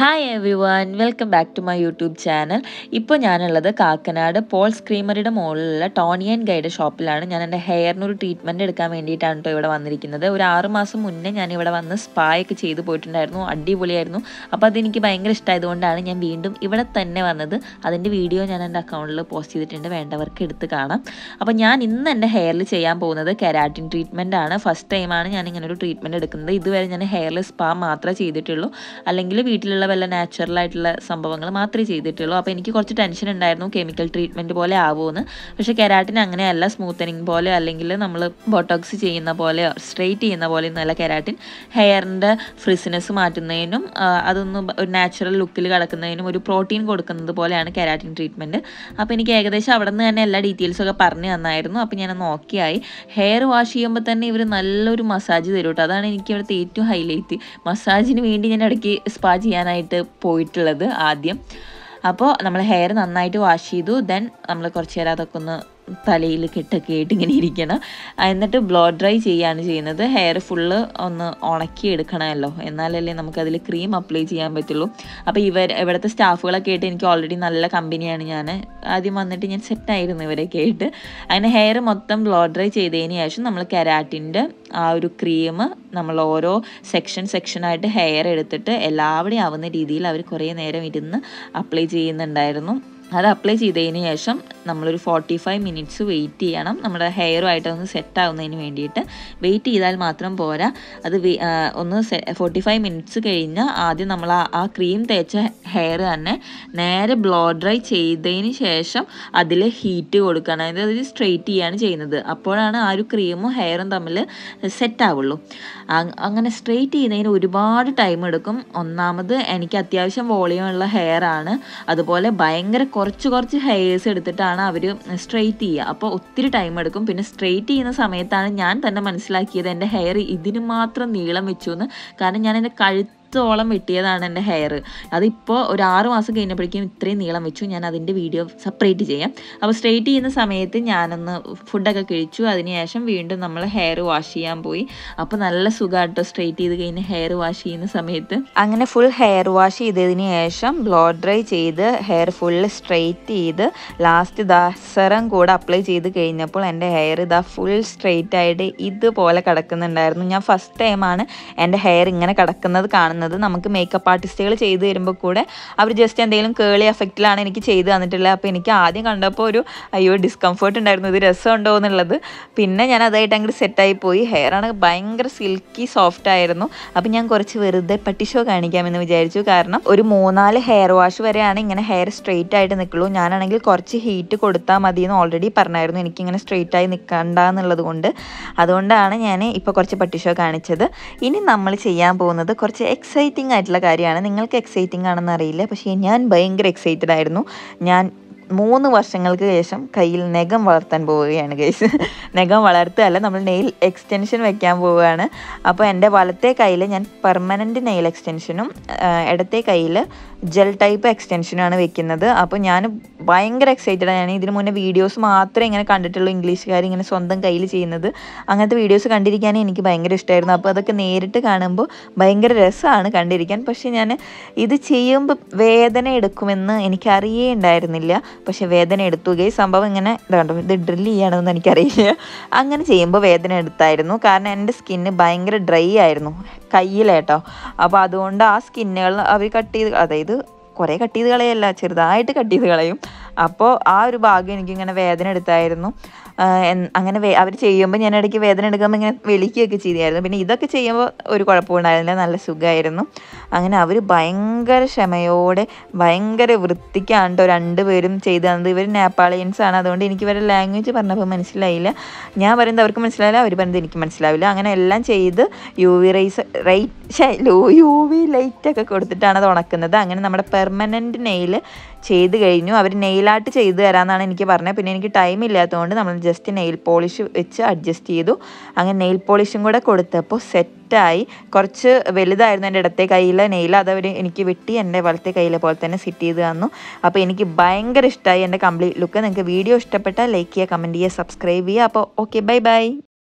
hi everyone welcome back to my YouTube channel ഇപ്പോൾ ഞാനുള്ളത് Kakkanad Paul's ക്രീമറിയുടെ മുകളിലുള്ള ടോണിയൻ guide ഷോപ്പിലാണ് ഞാൻ എൻ്റെ ഹെയറിന് ഒരു ട്രീറ്റ്മെൻറ്റ് എടുക്കാൻ വേണ്ടിയിട്ടാണ് കേട്ടോ ഇവിടെ വന്നിരിക്കുന്നത് ഒരു ആറ് മാസം മുന്നേ ഞാൻ ഇവിടെ വന്ന് സ്പാ ഒക്കെ ചെയ്ത് പോയിട്ടുണ്ടായിരുന്നു അടിപൊളിയായിരുന്നു അപ്പോൾ അതെനിക്ക് ഭയങ്കര ഇഷ്ടമായതുകൊണ്ടാണ് ഞാൻ വീണ്ടും ഇവിടെ തന്നെ വന്നത് അതിൻ്റെ വീഡിയോ ഞാൻ എൻ്റെ അക്കൗണ്ടിൽ പോസ്റ്റ് ചെയ്തിട്ടുണ്ട് വേണ്ടവർക്ക് എടുത്ത് കാണാം അപ്പോൾ ഞാൻ ഇന്ന് എൻ്റെ ഹെയറിൽ ചെയ്യാൻ പോകുന്നത് കെരാറ്റിൻ ട്രീറ്റ്മെൻ്റ് ആണ് ഫസ്റ്റ് ടൈമാണ് ഞാൻ ഇങ്ങനെ ഒരു ട്രീറ്റ്മെൻറ്റ് എടുക്കുന്നത് ഇതുവരെ ഞാൻ ഹെയറിൽ സ്പാ മാത്രമേ ചെയ്തിട്ടുള്ളൂ അല്ലെങ്കിൽ വീട്ടിലുള്ള വല്ല നാച്ചുറൽ ആയിട്ടുള്ള സംഭവങ്ങൾ മാത്രമേ ചെയ്തിട്ടുള്ളൂ അപ്പോൾ എനിക്ക് കുറച്ച് ടെൻഷൻ ഉണ്ടായിരുന്നു കെമിക്കൽ ട്രീറ്റ്മെൻറ്റ് പോലെ ആവുമെന്ന് പക്ഷേ കെരാറ്റിൻ അങ്ങനെയല്ല സ്മൂത്തനിങ് പോലെ അല്ലെങ്കിൽ നമ്മൾ ബോട്ടോക്സ് ചെയ്യുന്ന പോലെ സ്ട്രെയിറ്റ് ചെയ്യുന്ന പോലെ ഒന്നുമല്ല കെരാറ്റിൻ ഹെയറിൻ്റെ ഫ്രിസിനെസ് മാറ്റുന്നതിനും ആ, അതൊന്ന് ഒരു നാച്ചുറൽ ലുക്കിൽ കിടക്കുന്നതിനും ഒരു പ്രോട്ടീൻ കൊടുക്കുന്നത് പോലെയാണ് കെരാറ്റിൻ ട്രീറ്റ്മെൻറ്റ് അപ്പോൾ എനിക്ക് ഏകദേശം അവിടെ നിന്ന് തന്നെ എല്ലാ ഡീറ്റെയിൽസും ഒക്കെ പറഞ്ഞു തന്നായിരുന്നു അപ്പോൾ ഞാനൊന്ന് ഓക്കെ ആയി ഹെയർ വാഷ് ചെയ്യുമ്പോൾ തന്നെ ഇവർ നല്ലൊരു മസാജ് തരും കേട്ടോ അതാണ് എനിക്ക് ഇവിടുത്തെ ഏറ്റവും ഹൈലൈറ്റ് മസാജിന് വേണ്ടി ഞാൻ ഇടയ്ക്ക് സ്പാ ചെയ്യാനായിട്ട് പോയിട്ടുള്ളത് ആദ്യം അപ്പോൾ നമ്മൾ ഹെയർ നന്നായിട്ട് വാഷ് ചെയ്തു ദെൻ നമ്മൾ കുറച്ച് നേരം അതൊക്കെ ഒന്ന് തലയിൽ കെട്ടൊക്കെ ആയിട്ട് ഇങ്ങനെ ഇരിക്കണം ആ, എന്നിട്ട് ബ്ലോ ഡ്രൈ ചെയ്യാണ് ചെയ്യുന്നത് ഹെയർ ഫുള്ള് ഒന്ന് ഉണക്കി എടുക്കണമല്ലോ എന്നാലല്ലേ നമുക്കതിൽ ക്രീം അപ്ലൈ ചെയ്യാൻ പറ്റുള്ളൂ അപ്പോൾ ഇവർ ഇവിടുത്തെ സ്റ്റാഫുകളൊക്കെ ആയിട്ട് എനിക്ക് ഓൾറെഡി നല്ല കമ്പനിയാണ് ഞാൻ ആദ്യം വന്നിട്ട് ഞാൻ സെറ്റായിരുന്നു ഇവരൊക്കെ ആയിട്ട് അങ്ങനെ ഹെയർ മൊത്തം ബ്ലോ ഡ്രൈ ചെയ്തതിന് ശേഷം നമ്മൾ കെരാറ്റിൻ്റെ ആ ഒരു ക്രീം നമ്മൾ ഓരോ സെക്ഷൻ സെക്ഷനായിട്ട് ഹെയർ എടുത്തിട്ട് എല്ലാവിടെയും ആവുന്ന രീതിയിൽ അവർ കുറേ നേരം ഇരുന്ന് അപ്ലൈ ചെയ്യുന്നുണ്ടായിരുന്നു അത് അപ്ലൈ ചെയ്തതിന് ശേഷം നമ്മളൊരു ഫോർട്ടി ഫൈവ് മിനിറ്റ്സ് വെയിറ്റ് ചെയ്യണം നമ്മുടെ ഹെയറുമായിട്ട് ഒന്ന് സെറ്റ് ആവുന്നതിന് വേണ്ടിയിട്ട് വെയിറ്റ് ചെയ്താൽ മാത്രം പോരാ അത് വെ- ആ, ഒന്ന് ഫോർട്ടി ഫൈവ് മിനിറ്റ്സ് കഴിഞ്ഞാൽ ആദ്യം നമ്മൾ ആ ആ ക്രീം തേച്ച ഹെയർ തന്നെ നേരെ ബ്ലോ ഡ്രൈ ചെയ്തതിന് ശേഷം അതിൽ ഹീറ്റ് കൊടുക്കണം അതായത് അത് സ്ട്രെയിറ്റ് ചെയ്യാണ് ചെയ്യുന്നത് അപ്പോഴാണ് ആ ഒരു ക്രീമും ഹെയറും തമ്മിൽ സെറ്റ് ആവുള്ളൂ അ- അങ്ങനെ സ്ട്രെയിറ്റ് ചെയ്യുന്നതിന് ഒരുപാട് ടൈം എടുക്കും ഒന്നാമത് എനിക്ക് അത്യാവശ്യം വോളിയം ഉള്ള ഹെയർ ആണ് അതുപോലെ ഭയങ്കര കുറച്ച് കുറച്ച് ഹെയർസ് എടുത്തിട്ടാണ് അവർ സ്ട്രെയിറ്റ് ചെയ്യുക അപ്പോൾ ഒത്തിരി ടൈം എടുക്കും പിന്നെ സ്ട്രെയിറ്റ് ചെയ്യുന്ന സമയത്താണ് ഞാൻ തന്നെ മനസ്സിലാക്കിയത് എൻ്റെ ഹെയർ ഇതിന് മാത്രം നീളം വെച്ചു എന്ന് കാരണം ഞാൻ എൻ്റെ കഴുത്ത് ത്തോളം വെട്ടിയതാണ് എൻ്റെ ഹെയർ അതിപ്പോൾ ഒരു ആറ് മാസം കഴിഞ്ഞപ്പോഴേക്കും ഇത്രയും നീളം വെച്ചു ഞാൻ അതിൻ്റെ വീഡിയോ സെപ്പറേറ്റ് ചെയ്യാം അപ്പോൾ സ്ട്രെയിറ്റ് ചെയ്യുന്ന സമയത്ത് ഞാനൊന്ന് ഫുഡൊക്കെ കഴിച്ചു അതിനുശേഷം വീണ്ടും നമ്മൾ ഹെയർ വാഷ് ചെയ്യാൻ പോയി അപ്പോൾ നല്ല സുഖമാട്ടോ സ്ട്രെയിറ്റ് ചെയ്ത് കഴിഞ്ഞ് ഹെയർ വാഷ് ചെയ്യുന്ന സമയത്ത് അങ്ങനെ ഫുൾ ഹെയർ വാഷ് ചെയ്തതിന് ശേഷം ബ്ലോ ഡ്രൈ ചെയ്ത് ഹെയർ ഫുള്ള് സ്ട്രെയിറ്റ് ചെയ്ത് ലാസ്റ്റ് ഇതാ സെറം കൂടെ അപ്ലൈ ചെയ്ത് കഴിഞ്ഞപ്പോൾ എൻ്റെ ഹെയർ ഇതാ ഫുൾ സ്ട്രെയിറ്റ് ആയിട്ട് ഇതുപോലെ കിടക്കുന്നുണ്ടായിരുന്നു ഞാൻ ഫസ്റ്റ് ടൈമാണ് എൻ്റെ ഹെയർ ഇങ്ങനെ കിടക്കുന്നത് കാണുന്നത് നമുക്ക് മേക്കപ്പ് ആർട്ടിസ്റ്റുകൾ ചെയ്ത് തരുമ്പോൾ കൂടെ അവർ ജസ്റ്റ് എന്തെങ്കിലും കേളി എഫക്റ്റിലാണ് എനിക്ക് ചെയ്ത് തന്നിട്ടുള്ളത് അപ്പോൾ എനിക്ക് ആദ്യം കണ്ടപ്പോൾ ഒരു അയ്യോ ഡിസ്കംഫേർട്ട് ഉണ്ടായിരുന്നു ഇത് രസമുണ്ടോ എന്നുള്ളത് പിന്നെ ഞാൻ അതായിട്ട് അങ്ങോട്ട് സെറ്റായി പോയി ഹെയർ ആണ് ഭയങ്കര സിൽക്കി സോഫ്റ്റ് ആയിരുന്നു അപ്പോൾ ഞാൻ കുറച്ച് വെറുതെ പട്ടി ഷോ കാണിക്കാമെന്ന് വിചാരിച്ചു കാരണം ഒരു മൂന്നാല് ഹെയർ വാഷ് വരെയാണ് ഇങ്ങനെ ഹെയർ സ്ട്രെയിറ്റ് ആയിട്ട് നിൽക്കുള്ളൂ ഞാനാണെങ്കിൽ കുറച്ച് ഹീറ്റ് കൊടുത്താൽ മതി എന്ന് ഓൾറെഡി പറഞ്ഞായിരുന്നു എനിക്കിങ്ങനെ സ്ട്രെയിറ്റ് ആയി നിൽക്കണ്ട എന്നുള്ളത് കൊണ്ട് അതുകൊണ്ടാണ് ഞാൻ ഇപ്പോൾ കുറച്ച് പട്ടി ഷോ കാണിച്ചത് ഇനി നമ്മൾ ചെയ്യാൻ പോകുന്നത് കുറച്ച് എക്സൈറ്റിംഗ് ആയിട്ടുള്ള കാര്യമാണ് നിങ്ങൾക്ക് എക്സൈറ്റിംഗ് ആണെന്ന് അറിയില്ല പക്ഷേ ഞാൻ ഭയങ്കര എക്സൈറ്റഡ് ആയിരുന്നു ഞാൻ മൂന്ന് വർഷങ്ങൾക്ക് ശേഷം കയ്യിൽ നഖം വളർത്താൻ പോവുകയാണ് ഗൈസ് നഖം വളർത്തുകയല്ല നമ്മൾ നെയിൽ എക്സ്റ്റൻഷൻ വെക്കാൻ പോവുകയാണ് അപ്പോൾ എൻ്റെ വലത്തെ കയ്യിൽ ഞാൻ പെർമനൻറ്റ് നെയിൽ എക്സ്റ്റൻഷനും ഇടത്തെ കയ്യിൽ ജെൽ ടൈപ്പ് എക്സ്റ്റൻഷനുമാണ് വെക്കുന്നത് അപ്പോൾ ഞാൻ ഭയങ്കര എക്സൈറ്റഡ് ആണ് ഇതിന് മുന്നേ വീഡിയോസ് മാത്രമേ ഇങ്ങനെ കണ്ടിട്ടുള്ളൂ ഇംഗ്ലീഷുകാർ ഇങ്ങനെ സ്വന്തം കയ്യിൽ ചെയ്യുന്നത് അങ്ങനത്തെ വീഡിയോസ് കണ്ടിരിക്കാൻ എനിക്ക് ഭയങ്കര ഇഷ്ടമായിരുന്നു അപ്പോൾ അതൊക്കെ നേരിട്ട് കാണുമ്പോൾ ഭയങ്കര രസമാണ് കണ്ടിരിക്കാൻ പക്ഷേ ഞാൻ ഇത് ചെയ്യുമ്പോൾ വേദന എടുക്കുമെന്ന് എനിക്കറിയേ ഉണ്ടായിരുന്നില്ല പക്ഷേ വേദന എടുത്തു ഈ സംഭവം ഇങ്ങനെ ഇത് കണ്ടോ ഇത് ഡ്രിൽ ചെയ്യണമെന്ന് എനിക്കറിയില്ല അങ്ങനെ ചെയ്യുമ്പോൾ വേദന എടുത്തായിരുന്നു കാരണം എൻ്റെ സ്കിന്ന് ഭയങ്കര ഡ്രൈ ആയിരുന്നു കയ്യിലേട്ടോ അപ്പോൾ അതുകൊണ്ട് ആ സ്കിന്നുകൾ അവർ കട്ട് ചെയ്ത് അതായത് കുറേ കട്ട് ചെയ്ത് കളയല്ല ചെറുതായിട്ട് കട്ട് ചെയ്ത് കളയും അപ്പോൾ ആ ഒരു ഭാഗം എനിക്കിങ്ങനെ വേദന എടുത്തായിരുന്നു ആഹ് എൻ- അങ്ങനെ അവർ ചെയ്യുമ്പോൾ ഞാൻ ഇടയ്ക്ക് വേദന എടുക്കുമ്പോൾ ഇങ്ങനെ വിളിക്കുകയൊക്കെ ചെയ്തായിരുന്നു പിന്നെ ഇതൊക്കെ ചെയ്യുമ്പോൾ ഒരു കുഴപ്പമുണ്ടായിരുന്നില്ല നല്ല സുഖമായിരുന്നു അങ്ങനെ അവർ ഭയങ്കര ക്ഷമയോടെ ഭയങ്കര വൃത്തിക്കാണ് കേട്ടോ രണ്ടുപേരും ചെയ്തു തന്നത് ഇവർ നേപ്പാളിയൻസ് ആണ് അതുകൊണ്ട് എനിക്ക് ഇവരുടെ ലാംഗ്വേജ് പറഞ്ഞപ്പോൾ മനസ്സിലായില്ല ഞാൻ പറയുന്നത് അവർക്ക് മനസ്സിലാവില്ല അവർ പറയുന്നത് എനിക്ക് മനസ്സിലാവില്ല അങ്ങനെ എല്ലാം ചെയ്ത് U V rays right U V ലൈറ്റൊക്കെ കൊടുത്തിട്ടാണ് അത് ഉണക്കുന്നത് അങ്ങനെ നമ്മുടെ പെർമനൻറ്റ് നെയിൽ ചെയ്ത് കഴിഞ്ഞു അവർ നെയിലായിട്ട് ചെയ്ത് തരാമെന്നാണ് എനിക്ക് പറഞ്ഞത് പിന്നെ എനിക്ക് ടൈം ഇല്ലാത്തതുകൊണ്ട് നമ്മൾ ജസ്റ്റ് നെയിൽ പോളിഷ് വെച്ച് അഡ്ജസ്റ്റ് ചെയ്തു അങ്ങനെ നെയിൽ പോളിഷും കൂടെ കൊടുത്തപ്പോൾ സെറ്റായി കുറച്ച് വലുതായിരുന്നു എൻ്റെ ഇടത്തെ കയ്യിലെ നെയിൽ അതവർ എനിക്ക് വെട്ടി എൻ്റെ വലത്തെ കയ്യിലെ പോലെ തന്നെ സെറ്റ് ചെയ്ത് തന്നു അപ്പോൾ എനിക്ക് ഭയങ്കര ഇഷ്ടമായി എൻ്റെ കംപ്ലീറ്റ് ലുക്ക് നിങ്ങൾക്ക് വീഡിയോ ഇഷ്ടപ്പെട്ടാൽ ലൈക്ക് ചെയ്യുക കമൻറ്റ് ചെയ്യുക സബ്സ്ക്രൈബ് ചെയ്യുക അപ്പോൾ ഓക്കെ ബൈ ബൈ